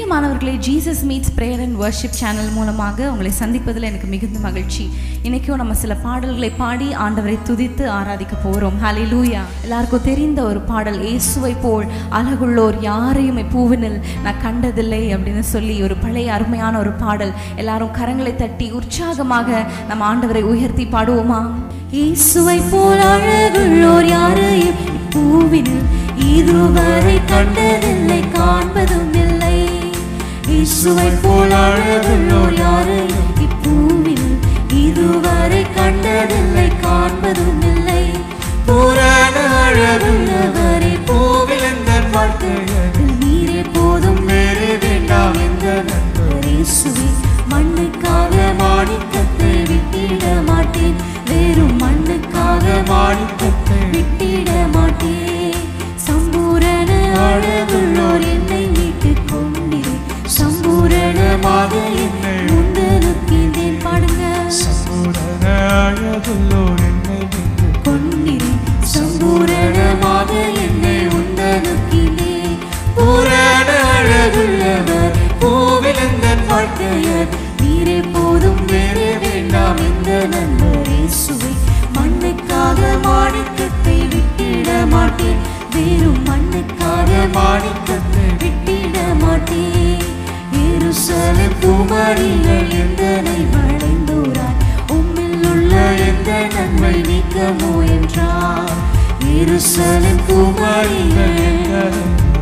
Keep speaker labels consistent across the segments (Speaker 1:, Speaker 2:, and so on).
Speaker 1: பிரியமானவர்களே Jesus meets prayer and worship channel மூலமாக உங்களை சந்திப்பதில் எனக்கு மிகுந்த மகிழ்ச்சி இன்னைக்கும் நம்ம சில பாடல்களை பாடி ஆண்டவரை துதித்து ஆராதிக்க போகிறோம் ஹலே லூயா எல்லாருக்கும் தெரிந்த ஒரு பாடல் இயேசுவை போல் அழகுள்ளோர் யாரையும் பூவினில் நான் கண்டதில்லை அப்படின்னு சொல்லி ஒரு பழைய அருமையான ஒரு பாடல் எல்லாரும் கரங்களை தட்டி உற்சாகமாக நம்ம ஆண்டவரை உயர்த்தி பாடுவோமா இயேசுவை போல் அழகுள்ளோர் யாரையும் பூவினில் இதுவரை கண்டதில்லை காண்பதும் இல்லை இயேசுவை போல் அழகுள்ளோர் யாரையும் இப்பூவில் இதுவரை கண்டதில்லை காண்பதும் இல்லை புராண அழகுள்ளவரை பூவில் எந்த வாழ்க்கையில் நீரே போதும் வேறு வேண்டாம் என்ற நண்பர் இயேசுவே மண்ணுக்காக மாணிக்கத்தை விட்டிட மாட்டேன் வெறும் மண்ணுக்காக மாணிக்கத்தை விட்டிட மாட்டேன் சம்பூரண அழகுள்ளோர் என்னை மீட்டுக் கொண்டிரு சம்பூரணமாக என்னை முந்தனுக்கின்றேன் பாடுங்க
Speaker 2: சம்பூரண அழகுள்ளோர் என்னை மீட்டு
Speaker 1: கொண்டிரு சம்பூரணமாக என்னை உந்தனுக்கின்றேன் பூரண அழகுள்ளவர் பூவிலந்தன் வாழ்க்கையர் நீரே போதும் வேறு வேண்டாம் இந்த நண்பர் இயேசுவை மண்ணுக்காக மாணிக்கத்தை விட்டிட மாட்டேன் வெறும் மண்ணுக்காக மாணிக்கத்தை விட்டிட மாட்டேன் எருசலேம் குமாரிகள் எந்தனை வளைந்தோராய் உம்மில் உள்ள எந்த நன்மை நீக்கமோ என்றார் எருசலேம் குமாரிகள்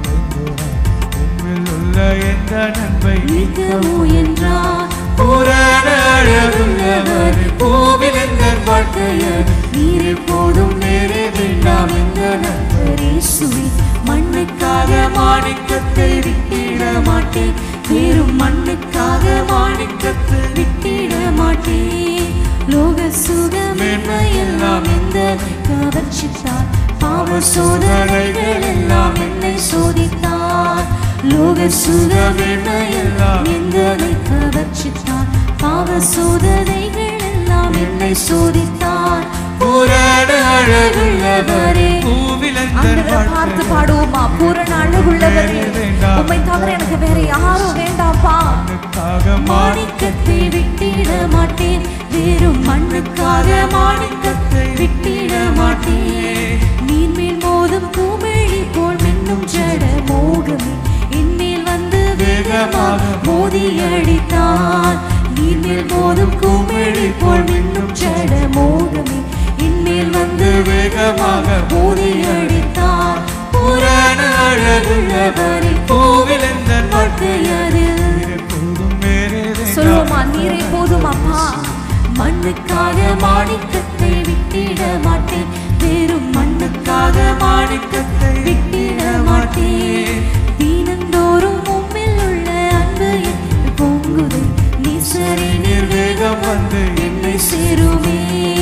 Speaker 2: உம்மில் உள்ள எந்த நன்மை
Speaker 1: நீக்கமோ என்றார் புராண அழகுள்ளவர் பூவில் எந்த வாழ்க்கையர் நீரே போதும் நேரே வேண்டாம் எந்த நண்பர் இயேசுவே மண்ணுக்காக மாணிக்கத்தை விட்டிட மாட்டேன் வெறும் மண்ணுக்காக மாணிக்கத்தை விட்டிட மாட்டேன் லோக சுகமெல்லாம் எந்த கவர்ச்சித்தார் பாவ சோதனைகள் எல்லாம் என்னை சோதித்தார் லோக சுகமெல்லாம் எந்தனை கவர்ச்சித்தார் பாவ சோதனைகள் எல்லாம் என்னை சோதித்தார் புராண அழகுள்ளவரே
Speaker 2: பூவில் எந்த
Speaker 1: ஆண்டவரை பார்த்து பாடுவோமா பூரண அழகுள்ளவரே உம்மை தவிர எனக்கு வேற யாரும் வேண்டாம்ப்பா
Speaker 2: மண்ணுக்காக
Speaker 1: மாணிக்கத்தை விட்டிட மாட்டேன் வெறும் மண்ணுக்காக மாணிக்கத்தை விட்டிட மாட்டேன் நீர்மேல் மோதும் பூமிழி போல் மின்னும் ஜட மோகமே என்மேல் வந்து வேகமாக மோதி அடித்தான் நீர்மேல் மோதும் பூமிழி போல் மின்னும் ஜட மோகமே என்மேல் வந்து வேகமாக மோதி அடித்தான் புராண அழகுள்ளவரை
Speaker 2: பூவில் எந்த
Speaker 1: வாழ்க்கையரில்
Speaker 2: எப்போதும் வேறே வேண்டாம்
Speaker 1: சொல்லுவோமா நீரை போதும் அப்பா மண்ணுக்காக மாணிக்கத்தை விட்டிட மாட்டேன் வெறும் மண்ணுக்காக மாணிக்கத்தை விட்டிட மாட்டேன் தீனந்தோறும் உம்மில் உள்ள அன்பு என்னில் பொங்குது நீசரி நிர்வேகம் வந்து என்னை சேருமே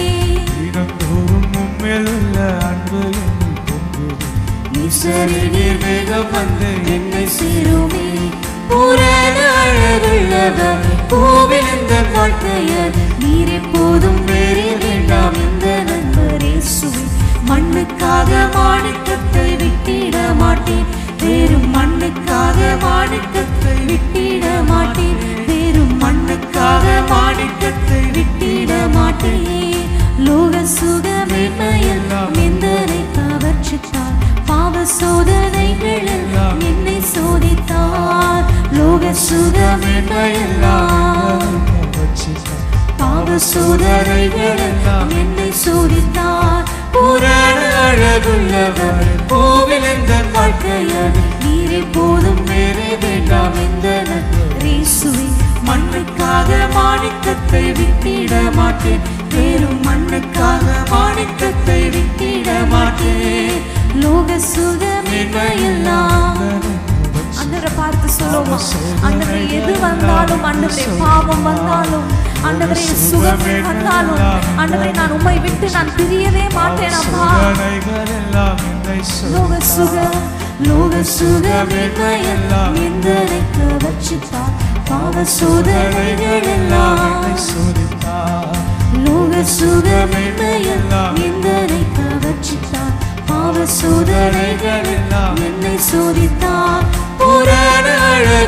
Speaker 2: தினந்தோறும் உம்மில் உள்ள அன்பு என்னில் பொங்குது
Speaker 1: நீசரி நிர்வேகம் வந்து என்னை சேருமே புராண அழகுள்ளவர் பூவில் இந்த வாழ்க்கையர் நீர் எப்போதும் வேறே வேண்டாம் இந்த நண்பர் இயேசுவே மண்ணுக்காக மாணிக்கத்தை விட்டிட மாட்டேன் வெறும் மண்ணுக்காக மாணிக்கத்தை விட்டிட மாட்டேன் வெறும் மண்ணுக்காக மாணிக்கத்தை விட்டிட மாட்டேன் லோக சுகமென்மையெல்லாம் எந்தனை கவர்ச்சித்தார் பாவ சோதனைகள் எல்லாம் என்னை சோதித்தார் லோக சுகமென்மையெல்லாம் பாவ சோதனைகள் எல்லாம் என்னை சோதித்தார் புராண அழகுள்ளவர் கோவில் எந்த வாழ்க்கையர் நீரே போதும் வேறே வேண்டாம் எந்த ரேசுவை மண்ணுக்காக மாணிக்கத்தை விட்டிட மாட்டேன் வெறும் மண்ணுக்காக மாணிக்கத்தை விட்டிட மாட்டேன் லோக சுகமென்மையெல்லாம் அண்டரை பார்த்து சொல்லுவோமா அண்டவரை எது வந்தாலும் அண்டவரே பாவம் வந்தாலும் அண்டவரே சுகம் வந்தாலும் அண்டவரை நான் உம்மை விட்டு நான் பிரியவே மாட்டேன் அப்பா
Speaker 2: சோதனைகள் எல்லாம் என்னை
Speaker 1: லோக சுக லோக சுகமென்மையெல்லாம் எந்தனை கவர்ச்சித்தார் பாவ சோதனைகள் எல்லாம்
Speaker 2: சோதித்தார்
Speaker 1: லோக சுகமென்மையெல்லாம் எந்தனை கவர்ச்சித்தார் பாவ சோதனைகள் எல்லாம் என்னை சோதித்தார் புராண அழகுள்ள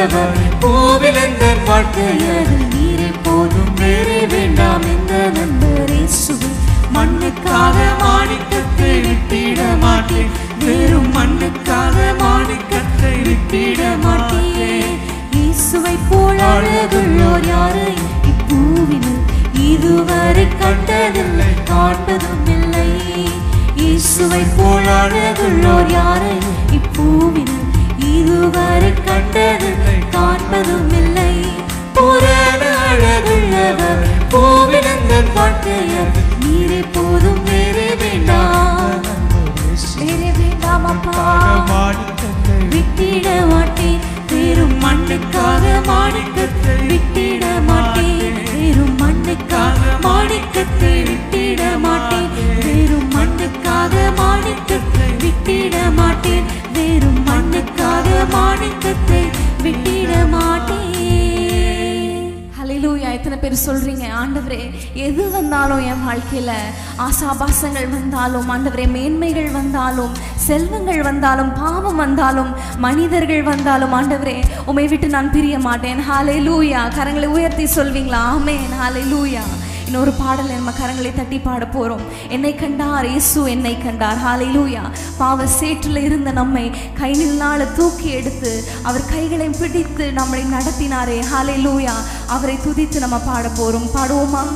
Speaker 3: உள்ளவர் பூவில் எந்த வாழ்க்கையதில் நீரே போதும் வேறே வேண்டாம் எந்த நண்பர் இயேசுவே மண்ணுக்காக மாணிக்கத்தை விட்டிட மாட்டேன் வெறும் மண்ணுக்காக மாணிக்கத்தை விட்டிட மாட்டேன் இயேசுவை போல் அழகுள்ளோர் யாரை இப்பூவினில் இதுவரை கண்டதில்லை காண்பதும் இல்லை இயேசுவை போல் அழகுள்ளோர் யாரை இப்பூவினில் இதுவரை கண்டதில்லை காண்பதும் இல்லை புராண அழகுள்ளவர் பூவினந்தன் வாழ்க்கையர் நீரே போதும் வேறே வேண்டாம் வேறே வேண்டாம் அப்பா
Speaker 2: மாணிக்கத்தை
Speaker 3: விட்டிட மாட்டேன் வெறும் மண்ணுக்காக மாணிக்கத்தை விட்டிட மாட்டேன் வெறும் மண்ணுக்காக மாணிக்கத்தை விட்டிட மாட்டேன் வெறும் மண்ணுக்காக மாணிக்கத்தை விட்டிட மாட்டேன் வெறும் மண்ணுக்காக மாணிக்கத்தை விட்டிட மாட்டேன்
Speaker 1: ஹalleluya எத்தனை பேர் சொல்றீங்க ஆண்டவரே எது வந்தாலும் என் வாழ்க்கையில ஆசாபாசங்கள் வந்தாலும் ஆண்டவரே மேன்மைகள் வந்தாலும் செல்வங்கள் வந்தாலும் பாவம் வந்தாலும் மனிதர்கள் வந்தாலும் ஆண்டவரே உம்மை விட்டு நான் பிரிய மாட்டேன் ஹalleluya கரங்களை உயர்த்தி சொல்வீங்களா ஆமென் ஹalleluya இன்னொரு பாடல் நம்ம கரங்களை தட்டி பாட போறோம் என்னை கண்டார் இயேசு என்னை கண்டார் ஹalleluya பாவ சேற்றில் இருந்த நம்மை கை நில்லால தூக்கி எடுத்து அவர் கைகளை பிடித்து நம்மை நடத்தினாரே ஹalleluya அவரை துதித்து நம்ம பாட போறோம் பாடுவோமா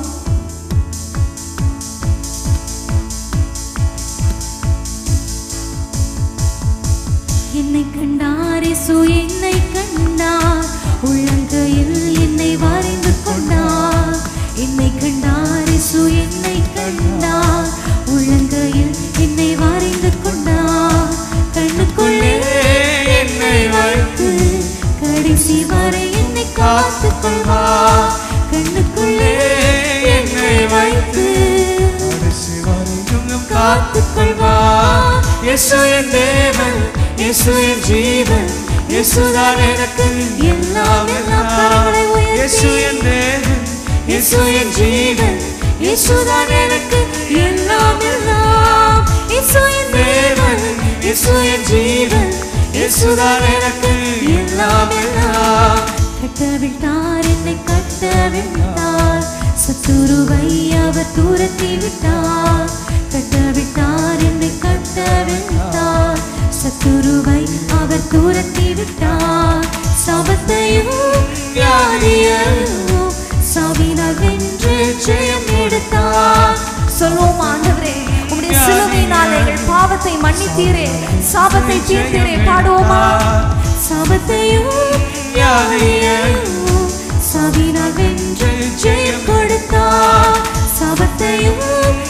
Speaker 3: என்னை கண்டார் இயேசு என்னை கண்டார் உள்ளங்கையில் என்னை வரைந்து கொண்டார் என்னை கண்டார் இயேசு என்னை கண்டார் உள்ளங்கையில் என்னை வரைந்து கொண்டார் கண்ணுக்குள்ளே என்னை வைத்து கடைசி வரை என்னை காத்துக் கொள்வார் கண்ணுக்குள்ளே என்னை வைத்து
Speaker 2: கடைசி வரையும்
Speaker 3: காத்துக் கொள்வார் இயேசு என் தேவன் இயேசு என் ஜீவன் இயேசுதான் எனக்கு எல்லாம் எல்லாம் கரங்களை
Speaker 2: இயேசு
Speaker 3: உயர்த்தி
Speaker 2: என் தேவன்
Speaker 3: இயேசு என் ஜீவன் இயேசுதான் எனக்கு எல்லாம் எல்லாம் இயேசு என் தேவன் இயேசு என் ஜீவன் இயேசுதான் எனக்கு எல்லாம் எல்லாம் கட்டவிட்டார் என்னை கட்டவிட்டார் சத்துருவை அவர் தூரத்தி விட்டார் கட்டவிட்டார் என்னை கட்டவிட்டார் சத்துருவை அவர் தூரத்தி விட்டார் சபத்தையும் வியாதியையும் சாவினால் வென்று ஜெயம் எடுத்தார்
Speaker 1: சொல்வோம் ஆண்டவரே உம்முடைய சிலுவையினால் எங்கள் பாவத்தை மன்னித்தீரே சாபத்தை தீர்த்தீரே பாடுவோமா
Speaker 3: சாபத்தையும் வியாதியையும் சாவினால் வென்று ஜெயம் கொடுத்தார் சாபத்தையும்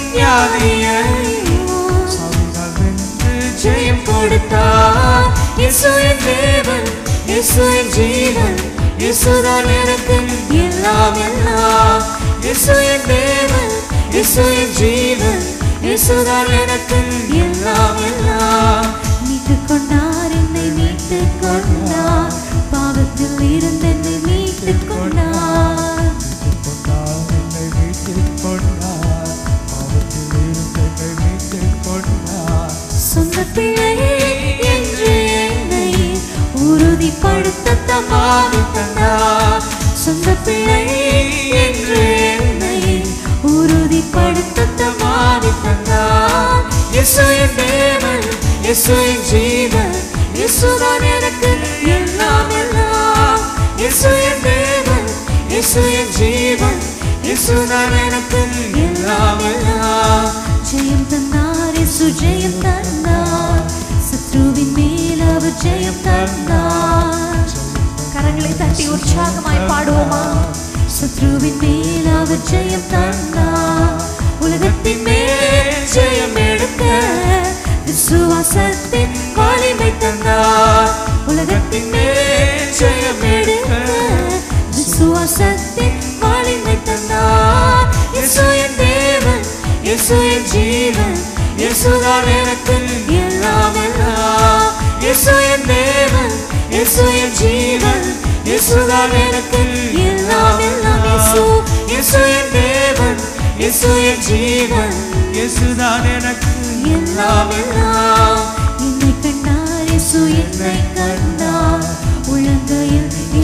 Speaker 3: வியாதியையும்
Speaker 2: சாவினால் வென்று
Speaker 3: ஜெயம் கொடுத்தார் இயேசு என் தேவன் இயேசு என் ஜீவன் இயேசுதான் எனக்கு எல்லாம் எல்லாம் இயேசு என் தேவன் இயேசு என் ஜீவன் இயேசுதான் எனக்கு எல்லாம் எல்லாம் மீட்டுக் கொண்டார் என்னை மீட்டுக் கொண்டார் பாவத்தில் இருந்து என்னை மீட்டுக் கொண்டார்
Speaker 2: கொண்டார் என்னை மீட்டுக் கொண்டார் பாவத்தில் இருந்து என்னை மீட்டுக் கொண்டார்
Speaker 3: சொந்த பிள்ளையே என்று என்னை உறுதிப்படுத்த தமாவி தந்தார் சொந்த பிள்ளையே என்று என்னை உறுதிப்படுத்த தமாவி தந்தார் இயேசு என் தேவன் இயேசு என் ஜீவன் இயேசுதான் எனக்கு எல்லாம் எல்லாம் இயேசு என் தேவன் இயேசு என் ஜீவன் இயேசுதான் எனக்கு எல்லாம் எல்லாம் ஜெயம் தந்தார் இயேசு ஜெயம் தந்தார் சத்ருவின் மேல் அவர் ஜெயம் தந்தார்
Speaker 1: கரங்களை தட்டி உற்சாகமாய் பாடுவோமா
Speaker 3: சத்ருவின் மேல் அவர் ஜெயம் தந்தார் உலகத்தின் மேல் ஜெயம் எடுக்க விசுவாசத்தின் வலிமை தந்தார் உலகத்தின் மேல் ஜெயம் எடுக்க விசுவாசத்தின் வலிமை தந்தார் இயேசு என் தேவன் இயேசு என் ஜீவன் இயேசுதான் எனக்கு எல்லாம் எல்லாம் இயேசு என் தேவன் இயேசு என் ஜீவன் இயேசுதான் எனக்கு எல்லாம் எல்லாம் இயேசு இயேசு என் தேவன் இயேசு என் ஜீவன்
Speaker 2: இயேசுதான் எனக்கு
Speaker 3: எல்லாம் எல்லாம் என்னை கண்டார் இயேசு என்னை கண்டார் உள்ளங்கையில்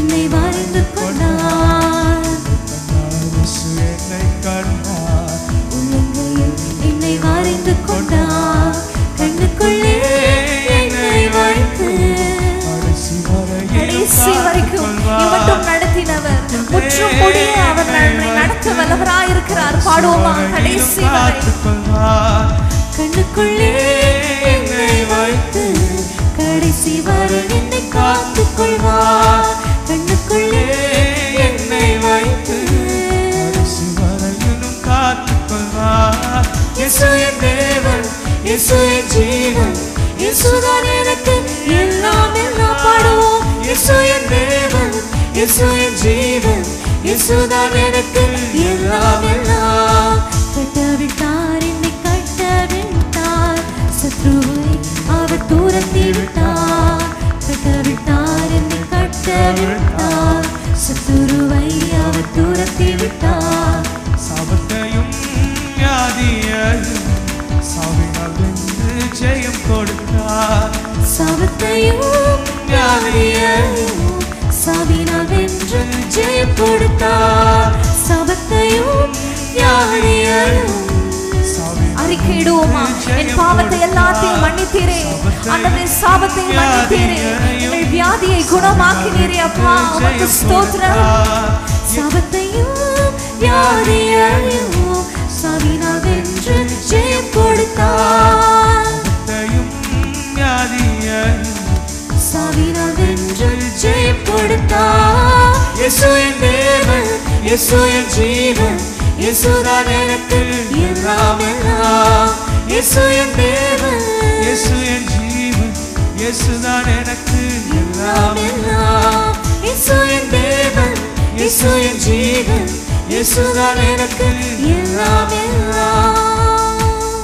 Speaker 3: கொண்டார் கண்ணுக்குள்ளே என்னை வைத்து
Speaker 2: கடைசி வரையிலும்
Speaker 1: கடைசி வரைக்கும் இவட்டும் நடத்தினவர் முற்றும் முடிய அவர் நம்மை நடத்த வல்லவராயிருக்கிறார் பாடுவோமா கடைசி வரை
Speaker 2: காத்துக்கொள்வார்
Speaker 3: கண்ணுக்குள்ளே என்னை வைத்து கடைசி வரை என்னை காத்துக் கொள்வார் கண்ணுக்குள்ளே என்னை வைத்து
Speaker 2: கடைசி வரையிலும் காத்துக்கொள்வார்
Speaker 3: இயேசு என் தேவன் இயேசு என் ஜீவன் இயேசுதான் எனக்கு எல்லாம் எல்லாம் பாடுவோம் இயேசு என் தேவன் இயேசு என் ஜீவன் இயேசுதான் எனக்கு எல்லாம் எல்லாம் கட்டவிட்டார் என்னை கட்டவிட்டார் சத்ருவை அவர் தூரத்தி விட்டார் கட்டவிட்டார் என்னை கட்டவிட்டார் சத்துருவை அவர் தூரத்தி விட்டார்
Speaker 2: சாபத்தையும் வியாதியையும் சாவினால் வென்று ஜெயம் கொடுத்தார்
Speaker 3: சாபத்தையும் வியாதியையும் சாவினால் வென்று ஜெயம் கொடுத்தார் சாபத்தையும் வியாதியையும்
Speaker 2: சாவினால்
Speaker 1: அறிக்கையிடுவோமா என் பாவத்தை எல்லாத்தையும் மன்னித்தீரே ஆண்டவரே சாபத்தை மன்னித்தீரே எங்கள் வியாதியை குணமாக்கினீரே அப்பா உமக்கு ஸ்தோத்திரம்
Speaker 3: சாபத்தையும் வியாதியையும் சாவினால் வென்று ஜெயம் கொடுத்தார்
Speaker 2: சாபத்தையும் வியாதியையும்
Speaker 3: சாவினால் வென்று ஜெயம் கொடுத்தார் இயேசு என் தேவன் இயேசு என் ஜீவன் இயேசுதான் எனக்கு எல்லாம் எல்லாம் இயேசு என் தேவன்
Speaker 2: இயேசு என் ஜீவன் இயேசுதான் எனக்கு
Speaker 3: எல்லாம்
Speaker 2: எல்லாம்
Speaker 3: எல்லாம் இயேசு என் தேவன் இயேசு என் ஜீவன் இயேசுதான் எனக்கு எல்லாம் எல்லாம்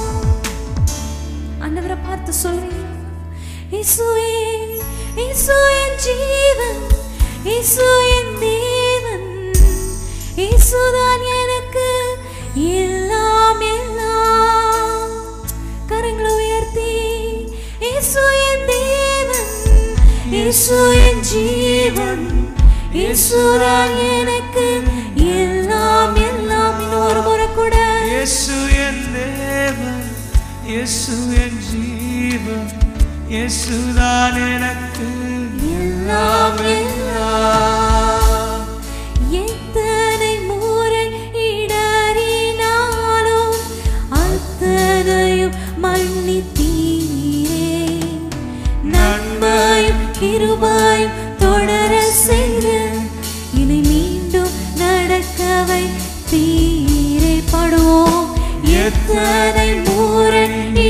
Speaker 1: ஆண்டவரை பார்த்து சொல்லுங்க
Speaker 3: இயேசுவே இயேசு என் ஜீவன் இயேசு என் தேவன் இயேசுதான் எனக்கு எல்லாம் எல்லாம் கரங்களை உயர்த்தி இயேசு என் தேவன் இயேசு என் ஜீவன் இயேசுதான் எனக்கு எல்லாம் எல்லாம் இன்னொரு முறை கூட
Speaker 2: இயேசு என் தேவன் இயேசு என் ஜீவன் இயேசுதான் எனக்கு
Speaker 3: எல்லாம் எல்லாம் எத்தனை முறை இடறினாலும் அத்தனையும் மன்னித்தீரே நன்மையும் கிருபையும் தொடர செய்து இனி மீண்டும் நடக்கவை தீரே படுவோம் எத்தனை முறை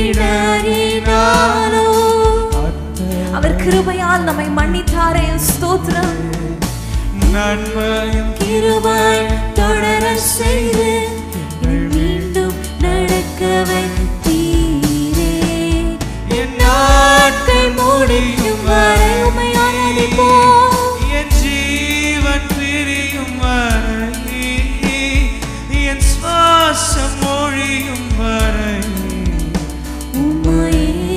Speaker 3: இடறினாலும்
Speaker 1: அவர் கிருபையால் நம்மை மன்னித்தாரே ஸ்தோத்திரம்
Speaker 2: நன்மையும்
Speaker 3: கிருபை தொடர செய்து மீண்டும் நடக்கவை தீரே என் நாட்கள் முடியும் வரை உமை ஆராதிப்போம்
Speaker 2: என் ஜீவன் பிரியும் வரை என் சுவாசம் மொழியும் வரை
Speaker 3: உம்மையே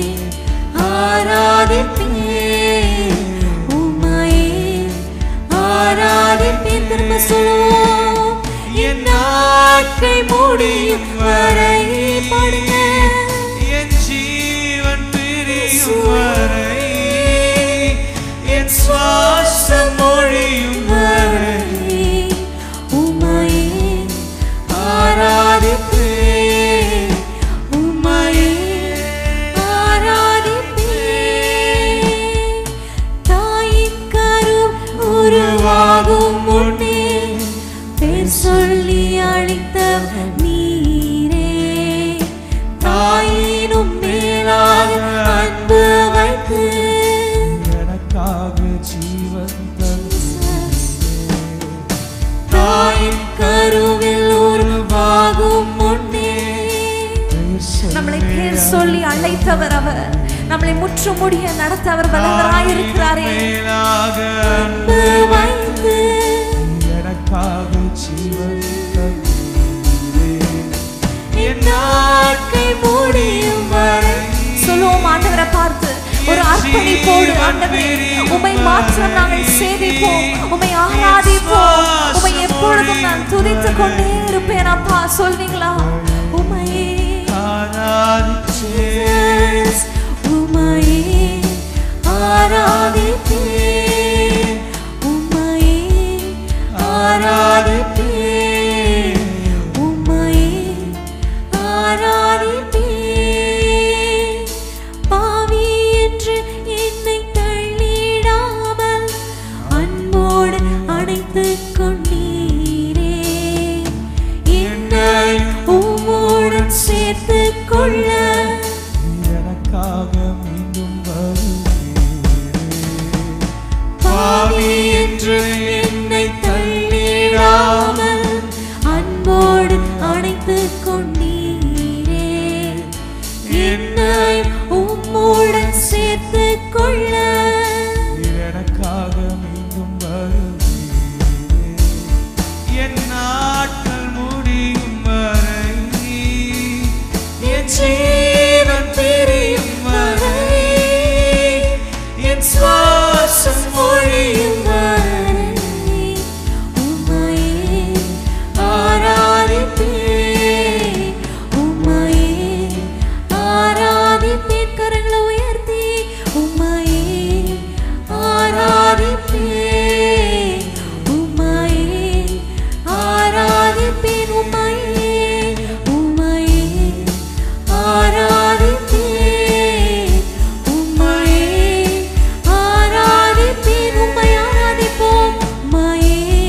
Speaker 3: ஆராதிப்பேன் உம்மையே ஆராதிப்பேன் திரும்ப சொல்லுவோம் என் நாட்கள் முடியும் வரை பாடுங்க
Speaker 2: என் ஜீவன் பிரியும் வரை என் சுவாசம் மொழியும் வரை
Speaker 3: உம்மையே ஆராதிப்பேன் உம்மையே ஆராதிப்பேன் தாயின் கரு உருவாகும் முன்னே பேர் சொல்லி அழைத்த நீரே தாயினும் மேலாக அன்பு வைத்து
Speaker 2: எனக்காக ஜீவன் தந்தீரே.
Speaker 3: தாயின் கருவில் உருவாகும் முன்னே
Speaker 1: நம்மளை பேர் சொல்லி அழைத்தவர் அவர் நம்மளை முற்று முடிய நடத்த அவர் வல்லவராயிருக்கிறாரே
Speaker 2: மேலாக
Speaker 3: அன்பு வைத்து
Speaker 2: எனக்காக ஜீவன் தந்தீரே.
Speaker 3: என் நாட்கள் முடியும் வரை
Speaker 1: சொல்லுவோம் ஆண்டவரை பார்த்து ஒரு அர்ப்பணிப்போடு ஆண்டவரே உமை மாத்திரம் நாங்கள் சேவிப்போம் உமை ஆராதிப்போம் உமை எப்பொழுதும் நான் துதித்துக் கொண்டே இருப்பேன் அப்பா சொல்வீங்களா
Speaker 3: உமையே
Speaker 2: ஆராதிச்சே
Speaker 3: என்னையும் உம்முடன் சேர்த்து கொள்ள
Speaker 2: நீர் எனக்காக மீண்டும் வருவீரே என் நாட்கள் முடியும் வரை
Speaker 3: என் ஜீவன் பிரியும் வரை என் சுவாசம் ஒழியும் வரை உம்மையே ஆராதிப்பேன் உம்மையே ஆராதிப்பேன் கரங்களை உயர்த்தி உம்மையே ஆராதிப்பேன் உம்மையே ஆராதிப்பேன் உம்மையே உம்மையே ஆராதிப்பேன் உம்மையே ஆராதிப்பேன் உம்மை ஆராதிப்போம் உம்மையே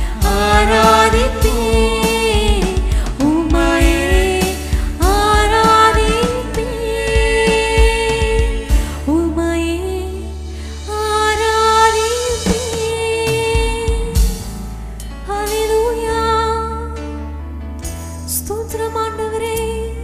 Speaker 3: ஆராதிப்பேன் உம்மையே ஆராதிப்பேன் உம்மையே ஆராதிப்பேன் ஹalleluya ஸ்தோத்திரம் ஆண்டவரே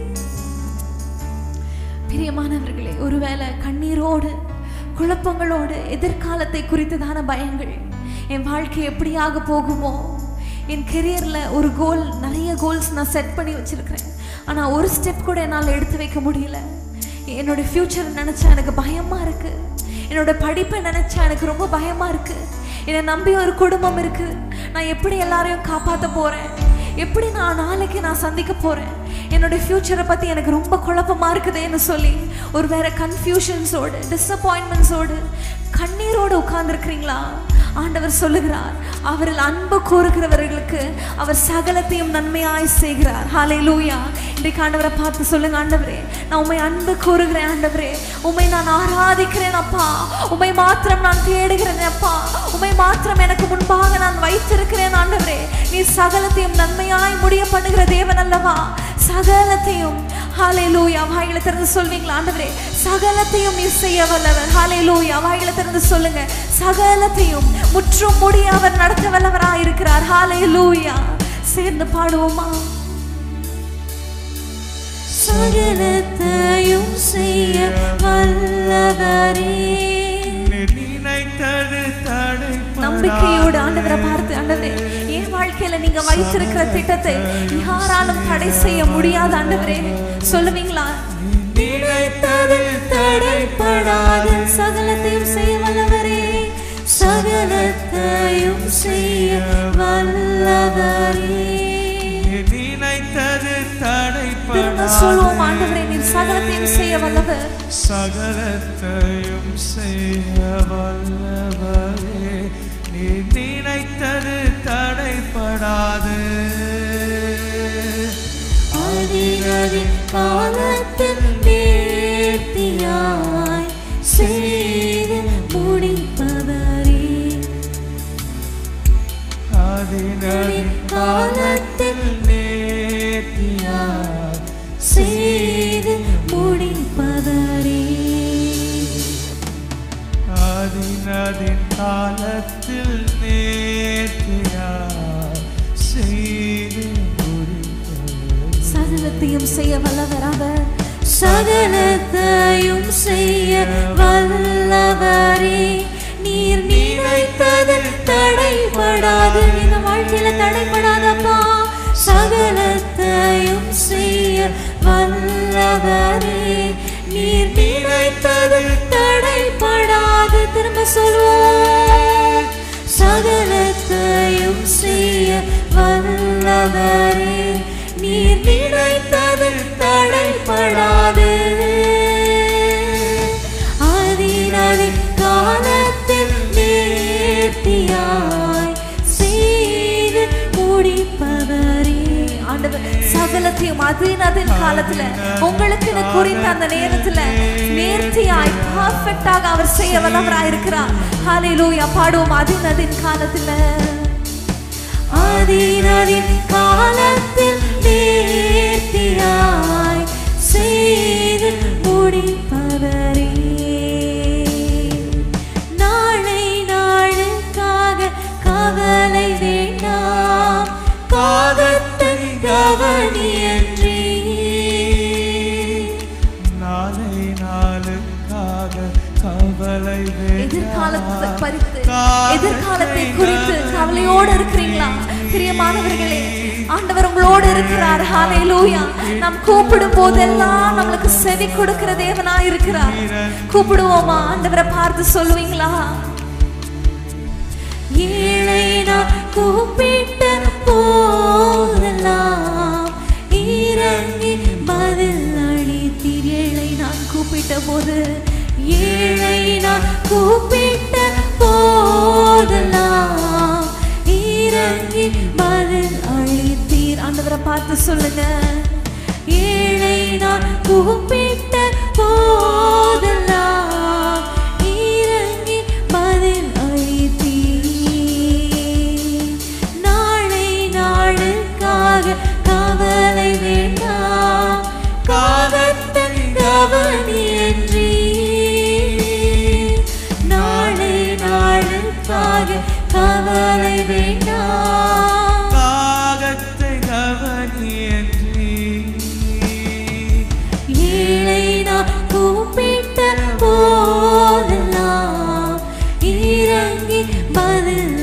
Speaker 1: பிரியமானவர்களே ஒருவேளை கண்ணீரோடு குழப்பங்களோடு எதிர்காலத்தை குறித்ததான பயங்கள் என் வாழ்க்கை எப்படியாக போகுமோ என் கெரியரில் ஒரு கோல் நிறைய கோல்ஸ் நான் செட் பண்ணி வச்சிருக்கிறேன் ஆனால் ஒரு ஸ்டெப் கூட என்னால் எடுத்து வைக்க முடியல என்னோட ஃப்யூச்சர் நினச்சா எனக்கு பயமாக இருக்கு என்னோட படிப்பை நினச்சா எனக்கு ரொம்ப பயமாக இருக்கு என்னை நம்பி ஒரு குடும்பம் இருக்கு நான் எப்படி எல்லாரையும் காப்பாற்ற போகிறேன் எப்படி நான் நாளைக்கு நான் சந்திக்க போகிறேன் என்னோட ஃப்யூச்சரை பற்றி எனக்கு ரொம்ப குழப்பமா இருக்குதேன்னு சொல்லி ஒரு வேற கன்ஃபியூஷன்ஸோடு டிசப்பாயின்மெண்ட்ஸோடு கண்ணீரோடு உட்கார்ந்துருக்கிறீங்களா ஆண்டவர் சொல்லுகிறார் அவரில் அன்பு கூறுகிறவர்களுக்கு அவர் சகலத்தையும் நன்மையாய் செய்கிறார் ஹாலே லூயா இன்றைக்கு ஆண்டவரை பார்த்து சொல்லுங்க ஆண்டவரே நான் உண்மை அன்பு கூறுகிறேன் ஆண்டவரே உண்மை நான் ஆராதிக்கிறேன் அப்பா உண்மை மாத்திரம் நான் தேடுகிறேன் அப்பா உண்மை மாத்திரம் எனக்கு முன்பாக நான் வைத்திருக்கிறேன் ஆண்டவரே நீ சகலத்தையும் நன்மையாய் முடிய பண்ணுகிற தேவன் அல்லவா சகலத்தையும் ஹாலே லூயா வாயில திறந்து சொல்வீங்களா ஆண்டவரே சகலத்தையும் நீ செய்ய வல்லவர் ஹாலே லூயா வாயில திறந்து சொல்லுங்க சகலத்தையும் முற்றும் முடிய அவர் நடத்த வல்லவராய் இருக்கிறார் ஹாலே லூயா சேர்ந்து பாடுவோமா
Speaker 3: சகலத்தையும் செய்ய வல்லவரே
Speaker 2: நீர் நினைத்தது
Speaker 1: நம்பிக்கையோடு ஆண்டவரை
Speaker 2: தடைப்படாதே.
Speaker 1: பார்த்து ஆண்டவரே என் வாழ்க்கையில நீங்க வைத்திருக்கிற திட்டத்தை யாராலும் தடை செய்ய முடியாது ஆண்டவரே சொல்லுவீங்களா
Speaker 3: நினைத்தது தடைப்படாது சகலத்தையும் செய்ய வல்லவரே சகலத்தையும் செய்ய வல்லவரே
Speaker 2: நீர் நினைத்தது
Speaker 1: திரும்ப சொல்லுவோம்
Speaker 2: தடைப்படாதே.
Speaker 1: ஆண்டவரே நீர் சகலத்தையும் செய்ய வல்லவர்
Speaker 2: சகலத்தையும் செய்ய வல்லவரே நீ நினைத்தது தடைப்படாது
Speaker 3: அதிகதி காலத்தில் நேர்த்தியாய் செய்து முடிப்பவரே
Speaker 2: அதினதி காலத்தில் நேர்த்தியாய்
Speaker 3: செய்து முடிப்பவரே
Speaker 2: அதினதின் காலத்தில் நேர்த்தியாய் செய்து முடிப்பவரே.
Speaker 1: சகலத்தையும் செய்ய வல்லவர் அவர்
Speaker 3: சகலத்தையும் செய்ய வல்லவரே நீர் நினைத்தது தடைபடாது இந்த வாழ்க்கையில தடைபடாதப்பா சகலத்தையும் செய்ய வல்லவரே நீர் நினைத்தது தடைபடாது திரும்ப சொல்வோம் சகலத்தையும் செய்ய வல்லவரே நீர் நினைத்தது தடைபடாது அதினதி காலத்தில் நேர்த்தியாய் செய்து முடிப்பவரே
Speaker 1: ஆண்டவர் சகலத்தையும் அதினதின் காலத்துல உங்களுக்கு குறித்த அந்த நேரத்துல நேர்த்தியாய் பர்ஃபெக்டாக அவர் செய்ய வல்லவராய் இருக்கிறார் ஹalleluya பாடுவோம் அதினதின் காலத்துல
Speaker 3: அதினதின் காலத்தில் நேர்த்தியாய் செய்து முடிப்பவரே நாளை நாளுக்காக கவலை வேண்டாம் காகத்தன் கவனியன்றி
Speaker 2: நாளை நாளுக்காக கவலை
Speaker 1: எதிர்காலத்தை பறித்து
Speaker 2: வேண்டாம்.
Speaker 1: எதிர்காலத்தை குறித்து கவலையோடு இருக்கிறீங்களா பிரியமானவர்களே ஆண்டவர் உங்களோடு இருக்கிறார் ஹalleluya நாம் கூப்பிடும் போதெல்லாம் நம்மளுக்கு செவி கொடுக்கிற தேவனா இருக்கிறார் கூப்பிடுவோமா ஆண்டவரை பார்த்து சொல்லுவீங்களா
Speaker 3: ஏழை நான் கூப்பிட்ட போதெல்லாம் இறங்கி பதில் அளித்தீர் ஏழை நான்
Speaker 1: கூப்பிட்ட போது
Speaker 3: ஏழை நான் கூப்பிட்ட போதெல்லாம் இறங்கி பதில் அளித்தீர்
Speaker 1: ஆண்டவரை பார்த்து சொல்லுங்க
Speaker 3: ஏழை நான் கூப்பிட்ட போதெல்லாம் இறங்கி பதில் அளித்தீர் நாளை நாளுக்காக கவலை வேண்டாம் காகத்தன் கவனியன்றி நாளை நாளுக்காக கவலை வேண்டாம்
Speaker 2: காகத்தை கவனியன்றி
Speaker 3: ஏழை நான் கூப்பிட்ட போதெல்லாம் இறங்கி பதில்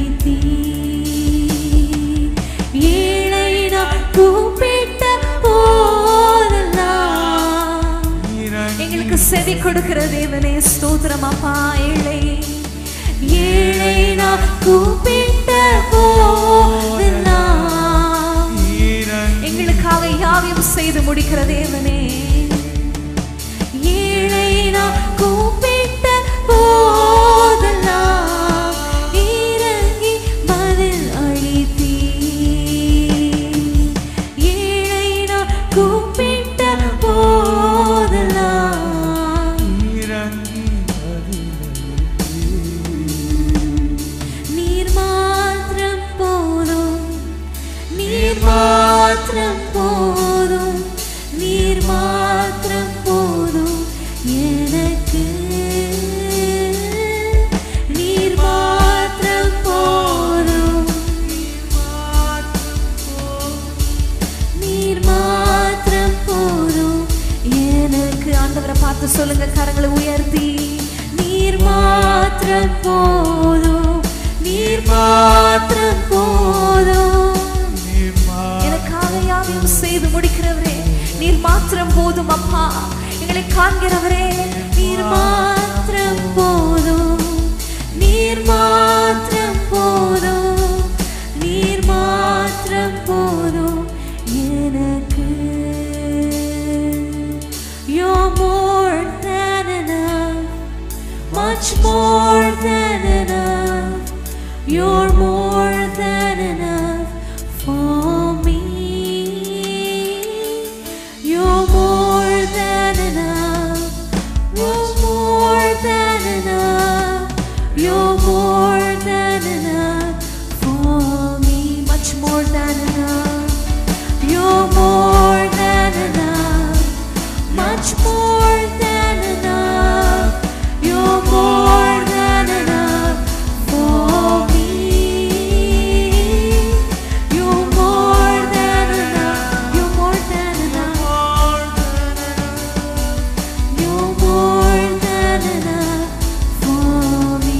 Speaker 3: அளித்தீர் ஏழை நான் கூப்பிட்ட போதெல்லாம்
Speaker 2: இறங்கி
Speaker 1: எங்களுக்கு செவி கொடுக்கிற தேவனே ஸ்தோத்திரம் அப்பா ஏழை
Speaker 3: ஏழை நான் கூப்பிட்ட போதெல்லாம்
Speaker 2: இறங்கி
Speaker 1: எங்களுக்காக யாவையும் செய்து முடிக்கிற தேவனே
Speaker 3: ஏழை நான் கூப்பிட்ட போதெல்லாம் இறங்கி பதில் அளித்தீர் ஏழை நான் கூப்பிட்ட போதெல்லாம்
Speaker 2: இறங்கி
Speaker 3: நீர் மாத்திரம் போதும் நீர் மாத்திரம் போதும் நீர் மாத்திரம் போதும் எனக்கு நீர் மாத்திரம் போதும் நீர் மாத்திரம் போதும்
Speaker 1: எனக்கு ஆண்டவரை பார்த்து சொல்லுங்க கரங்களை உயர்த்தி
Speaker 3: நீர் மாத்திரம் போதும் நீர் மாத்திரம் போதும்
Speaker 2: நீர்மா
Speaker 1: எனக்காக யாவையும் செய்து முடிக்கிறவரே நீர் மாத்திரம் போதும் அப்பா எங்களை காண்கிறவரே
Speaker 3: நீர் மாத்திரம் போதும் நீர் மாத்திரம் போதும் நீர் மாத்திரம் போதும் எனக்கு You're more than enough much more than enough You're more than enough for me You're more than enough You're more than enough You're more than enough for me Much more than enough You're more than enough Much more than enough You're more than enough for me You're more than enough You're more than enough You're more than enough for me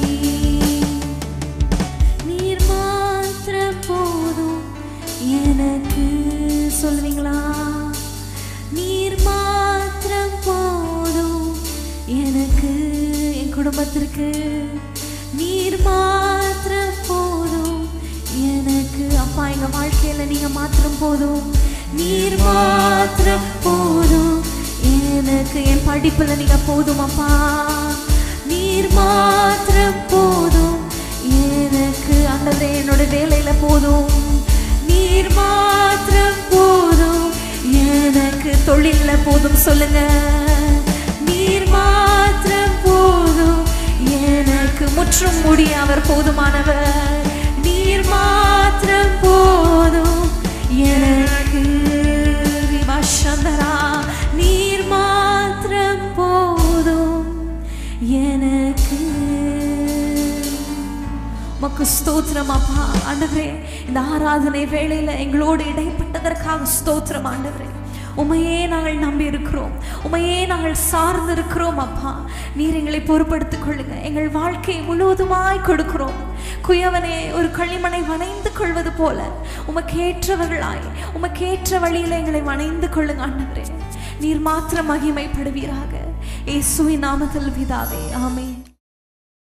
Speaker 3: நீர் மாத்திரம் போதும் எனக்கு சொல்லுவீங்களா நீர் மாத்திரம் போதும் எனக்கு என் குடும்பத்திற்கு நீர் மாத்திரம் போதும் எனக்கு அப்பா எங்க வாழ்க்கையில நீங்க மாத்திரம் போதும் நீர் மாத்திரம் போதும் எனக்கு என் படிப்புல நீங்க போதும் அப்பா நீர் மாத்திரம் போதும் எனக்கு ஆண்டவரே என்னோட வேலையில போதும் நீர் மாத்திரம் போதும் எனக்கு தொழில்ல போதும் சொல்லுங்க நீர் மாத்திரம் போதும் எனக்கு முற்றும் முடிய அவர் போதுமானவர் நீர் மாத்திரம் போதும் எனக்கு விபாஷந்தரா நீர் மாத்திரம் போதும் எனக்கு உமக்கு ஸ்தோத்திரம் அப்பா ஆண்டவரே இந்த ஆராதனை வேளையில எங்களோடு இடைப்பட்டதற்காக ஸ்தோத்திரம் ஆண்டவரே
Speaker 1: உமையே நாங்கள் நம்பி இருக்கிறோம் உமையே நாங்கள் சார்ந்து இருக்கிறோம் அப்பா நீர் எங்களை பொறுப்படுத்திக் கொள்ளுங்க எங்கள் வாழ்க்கையை முழுவதுமாய் கொடுக்கிறோம் குயவனே ஒரு களிமணை வணைந்து கொள்வது போல உமக்கேற்றவர்களாய் உமக்கேற்ற வழியில எங்களை வணைந்து கொள்ளுங்க ஆண்டவரே நீர் மாத்திரம் மகிமைப்படுவீராக இயேசுவின் நாமத்தில் பிதாவே ஆமென்